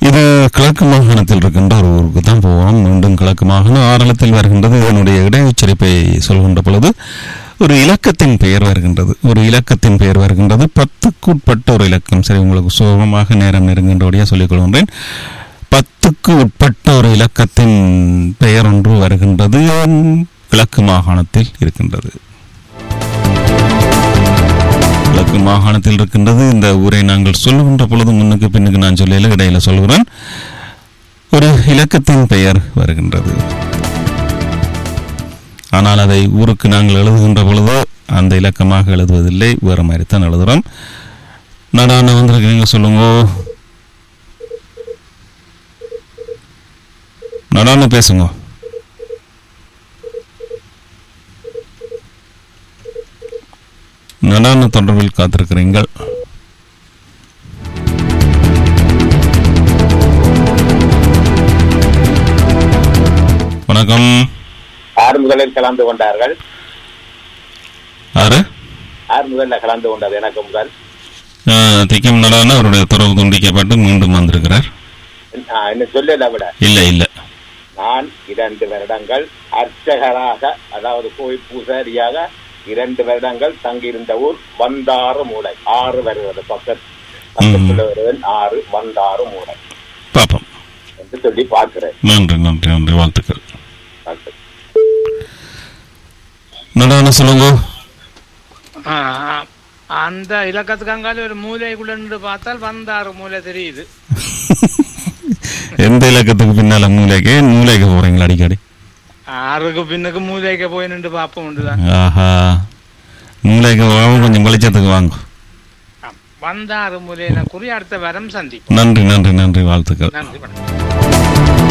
இது கிழக்கு மாகாணத்தில் இருக்கின்ற ஒரு ஊருக்கு தான் போவோம் மீண்டும் கிழக்கு மாகாணம் ஆரலத்தில் வருகின்றது இதனுடைய இடையுச்சரிப்பை சொல்கின்ற பொழுது ஒரு இலக்கத்தின் பெயர் வருகின்றது ஒரு இலக்கத்தின் பெயர் வருகின்றது பத்துக்கு உட்பட்ட ஒரு இலக்கம் சரி உங்களுக்கு சுகமாக நேரம் நெருங்கின்றபடியாக சொல்லிக் கொள்கின்றேன் பத்துக்கு உட்பட்ட ஒரு இலக்கத்தின் பெயர் ஒன்று வருகின்றது கிழக்கு மாகாணத்தில் இருக்கின்றது கிழக்கு மாகாணத்தில் இருக்கின்றது இந்த ஊரை நாங்கள் சொல்லுகின்ற பொழுது முன்னுக்கு பின்னுக்கு நான் சொல்லல இடையில சொல்கிறேன் ஒரு இலக்கத்தின் பெயர் வருகின்றது ஆனால் அதை ஊருக்கு நாங்கள் எழுதுகின்ற பொழுது அந்த இலக்கமாக எழுதுவதில்லை வேறு மாதிரி தான் எழுதுகிறோம் நடான வந்திருக்கிறீங்க சொல்லுங்க நடான பேசுங்க நடான தொடர்பில் காத்திருக்கிறீங்கள் வணக்கம் ஆறு முதலில் கலந்து கொண்டார்கள் ஆறு ஆறு முதல்ல கலந்து கொண்டது எனக்கு முதல் அஹ், திக்கம் நடான அவருடைய தொடர்பு துண்டிக்கப்பட்டு மீண்டும் வந்திருக்கிறார் ஆஹ், இன்னும் சொல்லல விட இல்லை இல்லை நான் இரண்டு வருடங்கள் அர்ச்சகராக அதாவது கோயில் பூசாரியாக இரண்டு வருடங்கள் தங்கியிருந்த ஊர் வந்தாறு மூளை ஆறு வருவது பக்கத்து பக்கத்தில் வருவன் ஆறு வந்தாறு மூளை பார்ப்போம் என்று சொல்லி பார்க்கிறேன் நன்றி நன்றி நன்றி வாழ்த்துக்கள் பார்க்கிறேன். நடான சொல்லுங்க ஆ, அந்த இலக்கத்துக்கு அங்கால ஒரு மூலைக்குள்ள நின்று பார்த்தால் வந்தாறு மூலை தெரியுது எந்த இலக்கத்துக்கு பின்னால மூளைக்கு மூளைக்கு போறீங்களா அடிக்கடி ஆறுக்கு பின்னுக்கு மூலைக்கு போய் நின்று பார்ப்போம் உண்டுதான் ஆஹா மூளைக்கு வாங்க கொஞ்சம் வெளிச்சத்துக்கு வாங்க வந்தாறு மூலையில குறி அடுத்த வரம் சந்திப்போம் நன்றி நன்றி நன்றி வாழ்த்துக்கள் நன்றி வணக்கம்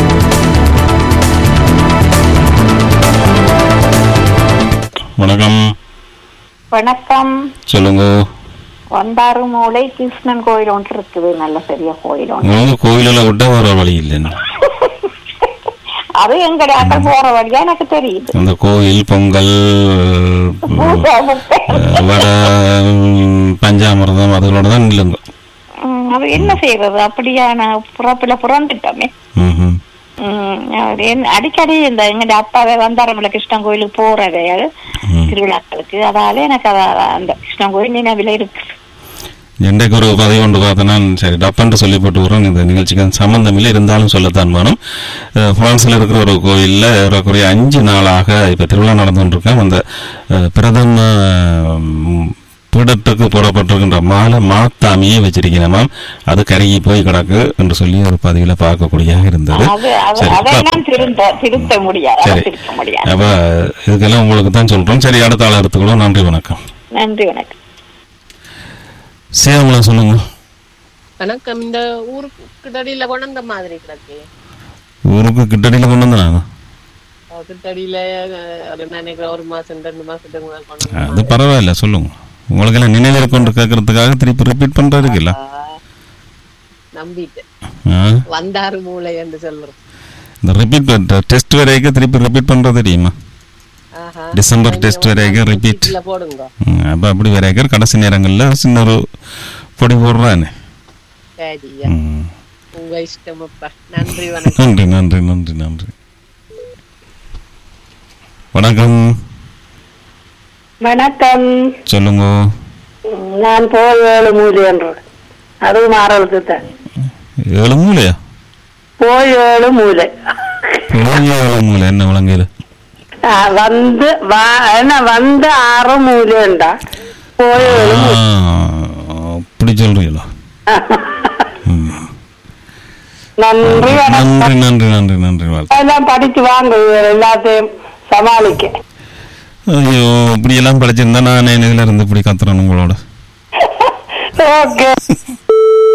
வணக்கம் வணக்கம் சொல்லுங்க வந்தாறு மூலை கிருஷ்ணன் கோயில் ஒன்று இருக்குது நல்ல பெரிய கோயில் ஒன்று உங்களுக்கு கோயிலில் விட்ட வர வழி இல்லைன்னு அது எங்கட அட்ட போற வழியா எனக்கு தெரியுது அந்த கோயில் பொங்கல் பூஜை முட்டை. அஹ், வடை ம், பஞ்சாமிர்தம் அதுகளோட தான் நில்லுங்க ம், அது என்ன செய்யறது அப்படியான புறப்புல புறந்துட்டோமே ம்ஹும். ம், அது என்ன- அடிக்கடி இந்த எங்க அப்பாவே வந்தாரமில்ல கிருஷ்ணன் கோயிலுக்கு போறது ம். திருவிழாக்களுக்கு அதால எனக்கு அத- அந்த கிருஷ்ணன் கோயில் நினைவில் இருக்கு என்றைக்கு ஒரு பதிவு கொண்டு பார்த்தேன்னா சரி டப்பன்ட்டு சொல்லி போட்டு விட்றோம் இந்த நிகழ்ச்சிக்கு சம்பந்தம் இல்லை இருந்தாலும் சொல்லத்தான் வேணும் அஹ், பிரான்ஸ்ல இருக்கிற ஒரு கோயிலில் ஏறக்குறைய அஞ்சு நாளாக இப்போ திருவிழா நடந்துருக்கேன் அந்த அஹ், பிரதம ம், பீடத்துக்கு போடப்பட்டிருக்கின்ற மாலை மாத்தாமியே வச்சிருக்கிறேன் அது கருகி போய் கிடக்கு என்று சொல்லி ஒரு பதிவில் பார்க்கக்கூடியதாக இருந்தது அது அது- சரி அதை பார்ப்போம். நான் திருத்த திருத்த முடியாது அதை சரி திருத்த முடியாது அப்ப இதுக்கெல்லாம் உங்களுக்கு தான் சொல்றோம் சரி அடுத்த ஆள் எடுத்துக்கிறோம் நன்றி வணக்கம் நன்றி வணக்கம் சேவலாம் சொல்லுங்க வணக்கம் இந்த ஊருக்கு கிட்டடியில கொண்ட மாதிரி கிடக்கு ஊருக்கு கிட்டடியில் கொண்டு வந்து நாங்கள் அஹ் கிட்டடியில அஹ், ஒரு நினைக்கிறேன் ஒரு மாசம் ரெண்டு மாசத்துக்கு முதல் கொண்டு அது பரவாயில்ல சொல்லுங்க உங்களுக்கு எல்லாம் நினைவில் கொண்டு கேட்கறதுக்காக திருப்பி ரிப்பீட் பண்றதுக்கு நம்பிட்டேன் ஆ வந்தாறு மூளை என்று சொல்றேன் இந்த ரிப்பீட் டெஸ்ட் வரைக்கும் திருப்பி ரிப்பீட் பண்றது தெரியுமா ஆஹா. டிசம்பர் டெஸ்ட் வரைக்கும் ரிப்பீட் இதுல போடுங்க அப்போ அப்படி வரைக்கும் கடைசி நேரங்களில் சின்ன ஒரு பொடி போடுறானே சரியா ம். உங்க இஷ்டம் அப்பா நன்றி வணக்கம் நன்றி நன்றி நன்றி நன்றி வணக்கம் வணக்கம் சொல்லுங்க நான் போய் ஏழு மூலி என்று அதுவும் ஆரம்பித்து தான் ஏழு மூலையா போய் ஏழு மூலை போய் ஏழு மூலை என்ன விளங்கையில் ஆ, வந்து வா- என்ன வந்து ஆறு மூலை உண்டா போய் ஏழு மூலை. அப்படி சொல்றீங்களா நன்றி வணக்கம் நன்றி நன்றி நன்றி நன்றி வாழ்த்து எல்லாம் படிச்சு வாங்க இது எல்லாத்தையும் சமாளிக்க ஐயோ இப்படி எல்லாம் படிச்சிருந்தா நான் இதுல இருந்து இப்படி கத்துறேன் உங்களோட ஓகே